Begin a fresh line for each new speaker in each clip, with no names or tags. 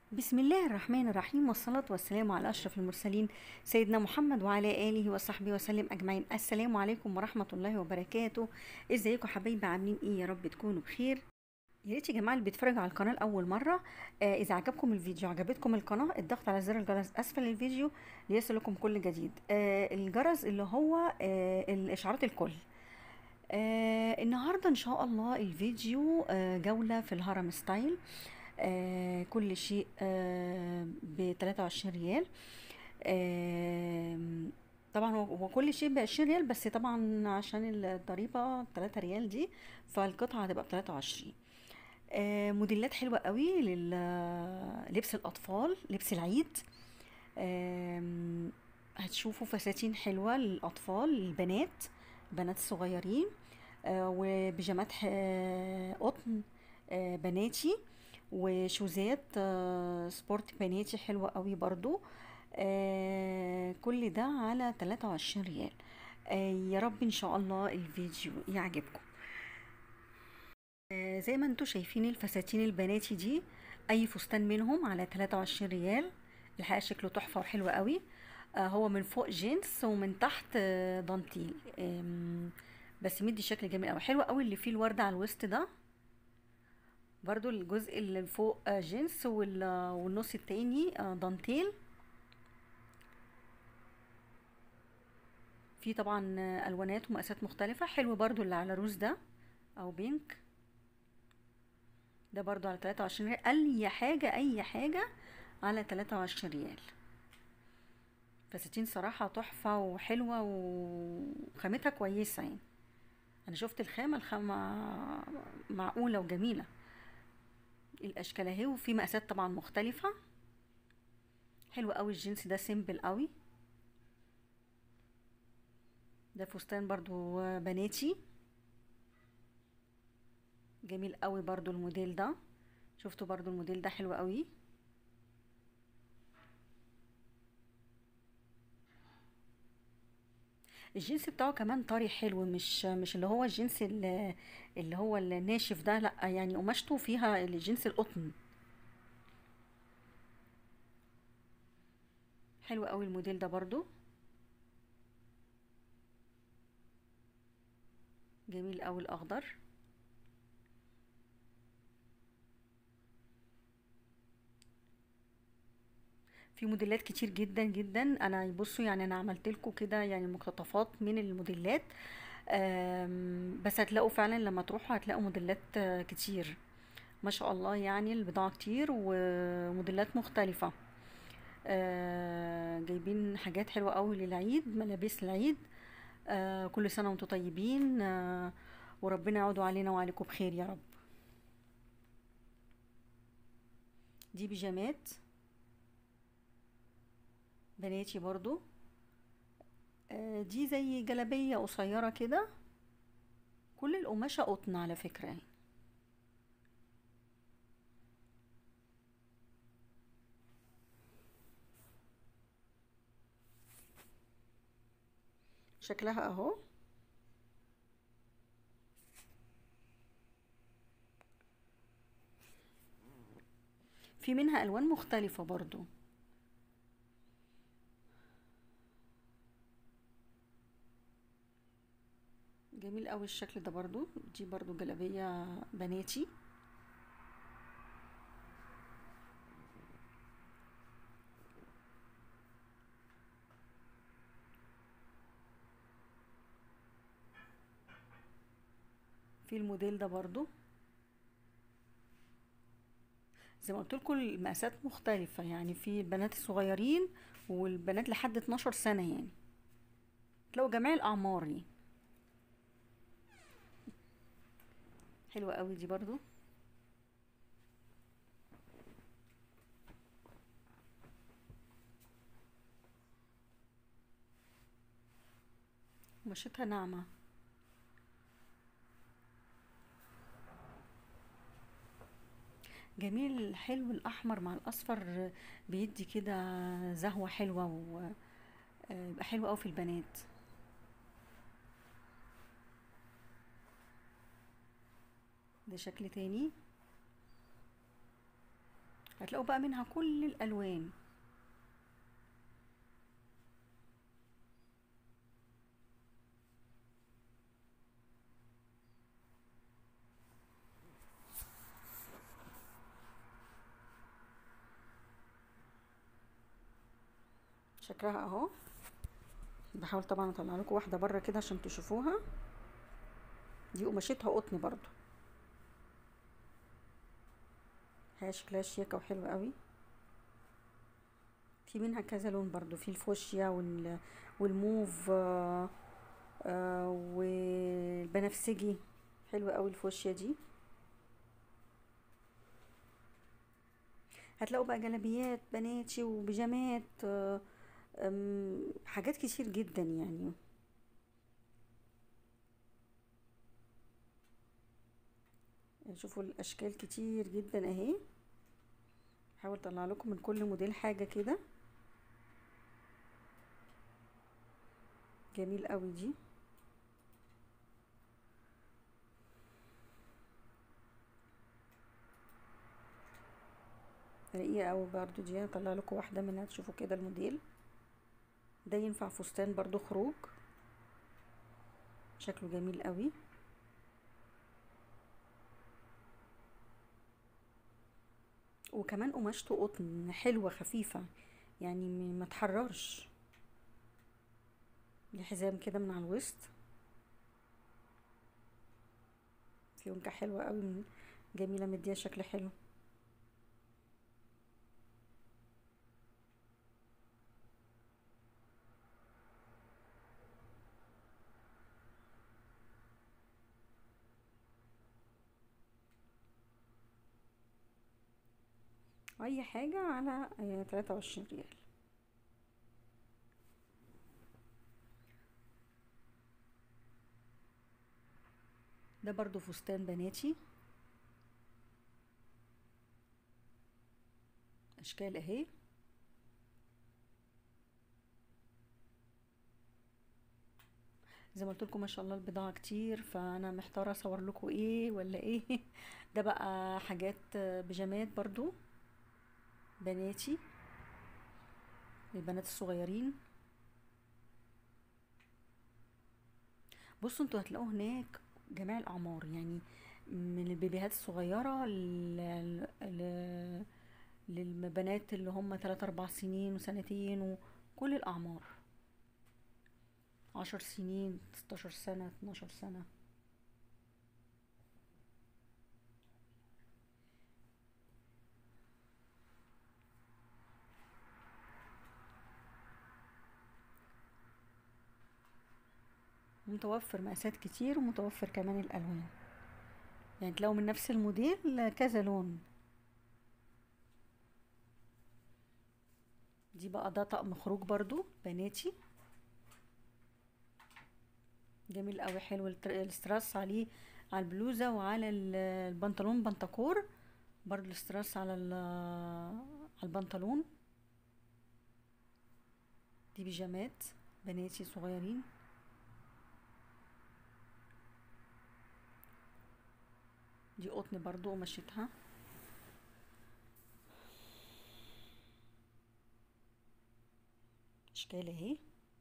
بسم الله الرحمن الرحيم والصلاة والسلام على أشرف المرسلين سيدنا محمد وعلى آله وصحبه وسلم أجمعين السلام عليكم ورحمة الله وبركاته ازيكم حبايبي عاملين ايه يا رب تكونوا بخير يا ريت يا جماعة اللي بيتفرجوا على القناة لأول مرة آه إذا عجبكم الفيديو عجبتكم القناة الضغط على زر الجرس أسفل الفيديو ليصلكم كل جديد آه الجرس اللي هو آه الإشعارات الكل آه النهاردة إن شاء الله الفيديو آه جولة في الهرم ستايل آه كل شيء آه ب 23 ريال آه طبعا هو هو كل شيء ب 20 ريال بس طبعا عشان الضريبة 3 ريال دي فالقطعة هتبقى ب 23 آه موديلات حلوة قوي للبس الأطفال لبس العيد آه هتشوفوا فساتين حلوة للأطفال للبنات البنات الصغيرين آه وبيجامات آه قطن آه بناتي وشوزات آه سبورت بناتي حلوة قوي برضو آه كل ده على 23 ريال آه يا رب ان شاء الله الفيديو يعجبكم آه زي ما انتوا شايفين الفساتين البناتي دي اي فستان منهم على 23 ريال الحقيقه شكله تحفه وحلو قوي آه هو من فوق جينز ومن تحت آه دانتيل آه بس مدي شكل جميل قوي حلو قوي اللي فيه الورد على الوسط ده برضو الجزء اللي فوق آه جينز والنص التاني آه دانتيل في طبعا الوانات ومقاسات مختلفه حلو برضو اللي على روز ده او بينك ده برضو على 23 ريال اي حاجه اي حاجه على 23 ريال فساتين صراحه تحفه وحلوه وخامتها كويسه يعني انا شفت الخامه الخامه معقوله وجميله الاشكال اهي وفي مقاسات طبعا مختلفه حلو قوي الجنس ده سيمبل قوي ده فستان برضو بناتي جميل قوي برضو الموديل ده شفتوا برضو الموديل ده حلو قوي الجنس بتاعه كمان طري حلو مش مش اللي هو الجنس اللي, اللي هو الناشف ده لا يعني قماشته فيها الجنس القطن حلو قوي الموديل ده برضو جميل قوي الاخضر في موديلات كتير جدا جدا انا بصوا يعني انا عملت لكم كده يعني مقتطفات من الموديلات بس هتلاقوا فعلا لما تروحوا هتلاقوا موديلات كتير ما شاء الله يعني البضاعة كتير وموديلات مختلفة جايبين حاجات حلوة قوي للعيد ملابس العيد كل سنة وانتم طيبين وربنا يعودوا علينا وعليكم بخير يا رب دي بيجامات بناتي برضو دي زي جلابية قصيرة كده كل القماشة قطن على فكرة يعني شكلها اهو في منها الوان مختلفة برضو جميل قوي الشكل ده برضو دي برضو جلابية بناتي في الموديل ده برضو زي ما قلت لكم المقاسات مختلفة يعني في البنات الصغيرين والبنات لحد 12 سنة يعني تلاقوا جميع الأعمار يعني حلوة قوي دي برضو قماشتها ناعمة جميل حلو الأحمر مع الأصفر بيدي كده زهوة حلوة ويبقى حلو قوي في البنات ده شكل تاني هتلاقوا بقى منها كل الالوان شكلها اهو بحاول طبعا اطلع لكم واحده بره كده عشان تشوفوها دي قماشتها قطن برضو هي شكلها شياكه وحلوه قوي في منها كذا لون برضو في الفوشيا وال والموف آه آه والبنفسجي حلوه قوي الفوشيا دي هتلاقوا بقى جلابيات بناتي وبيجامات آه أم، حاجات كتير جدا يعني شوفوا الاشكال كتير جدا اهي هحاول اطلع لكم من كل موديل حاجه كده جميل قوي دي رقيقه قوي برضو دي هطلع لكم واحده منها تشوفوا كده الموديل ده ينفع فستان برضو خروج شكله جميل قوي وكمان قماشته قطن حلوة خفيفة يعني م- ما تحررش دي حزام كده من على الوسط فيونكة حلوة قوي من- جميلة مديها شكل حلو اي حاجة على تلاتة وعشرين ريال ده برضو فستان بناتي اشكال اهي زي ما قلت لكم ما شاء الله البضاعة كتير فانا محتارة اصور لكم ايه ولا ايه ده بقى حاجات بيجامات برضو بناتي للبنات الصغيرين بصوا انتوا هتلاقوا هناك جميع الاعمار يعني من البيبيهات الصغيرة ل... ل... للبنات اللي هم 3 4 سنين وسنتين وكل الاعمار عشر سنين 16 سنة 12 سنة متوفر مقاسات كتير ومتوفر كمان الالوان يعني تلاقوا من نفس الموديل كذا لون دي بقى ده طقم خروج برضو بناتي جميل قوي حلو التر- الاستراس عليه على البلوزة وعلى ال- البنطلون بنطكور برضو الاستراس على ال- على البنطلون دي بيجامات بناتي صغيرين دي قطن برضو قماشتها اشكال اهي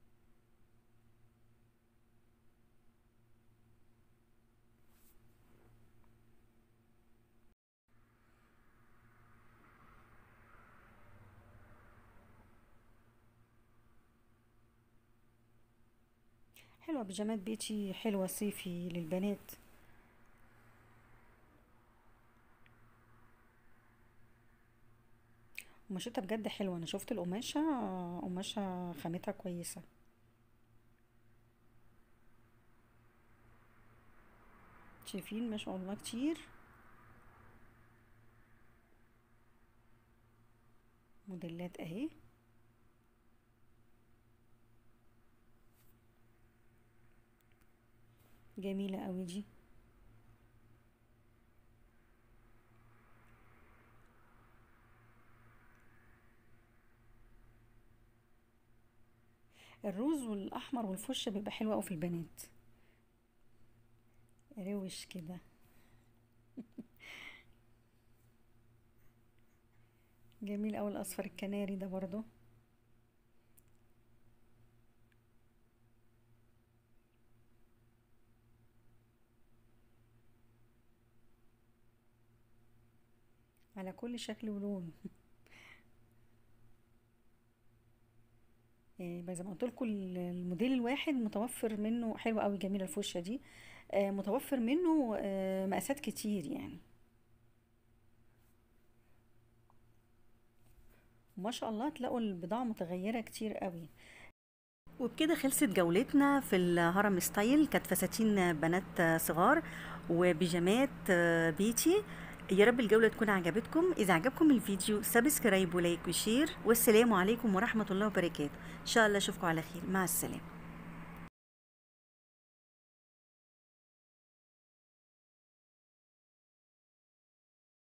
حلوة بيجامات بيتي حلوة صيفي للبنات قماشتها بجد حلوة انا شفت القماشة قماشة خامتها كويسة شايفين ما شاء الله كتير موديلات اهي جميلة قوي دي الروز والاحمر والفوشيا بيبقى حلو قوي في البنات روش كده جميل اوي الاصفر الكناري ده برضو على كل شكل ولون يعني بقى زي ما قلت لكم الموديل الواحد متوفر منه حلوه قوي جميله الفوشيا دي آه، متوفر منه آه، مقاسات كتير يعني وما شاء الله تلاقوا البضاعة متغيرة كتير قوي وبكده خلصت جولتنا في الهرم ستايل كانت فساتين بنات صغار وبيجامات بيتي يا رب الجولة تكون عجبتكم إذا عجبكم الفيديو سبسكرايب ولايك وشير والسلام عليكم ورحمة الله وبركاته إن شاء الله أشوفكم على خير مع السلامة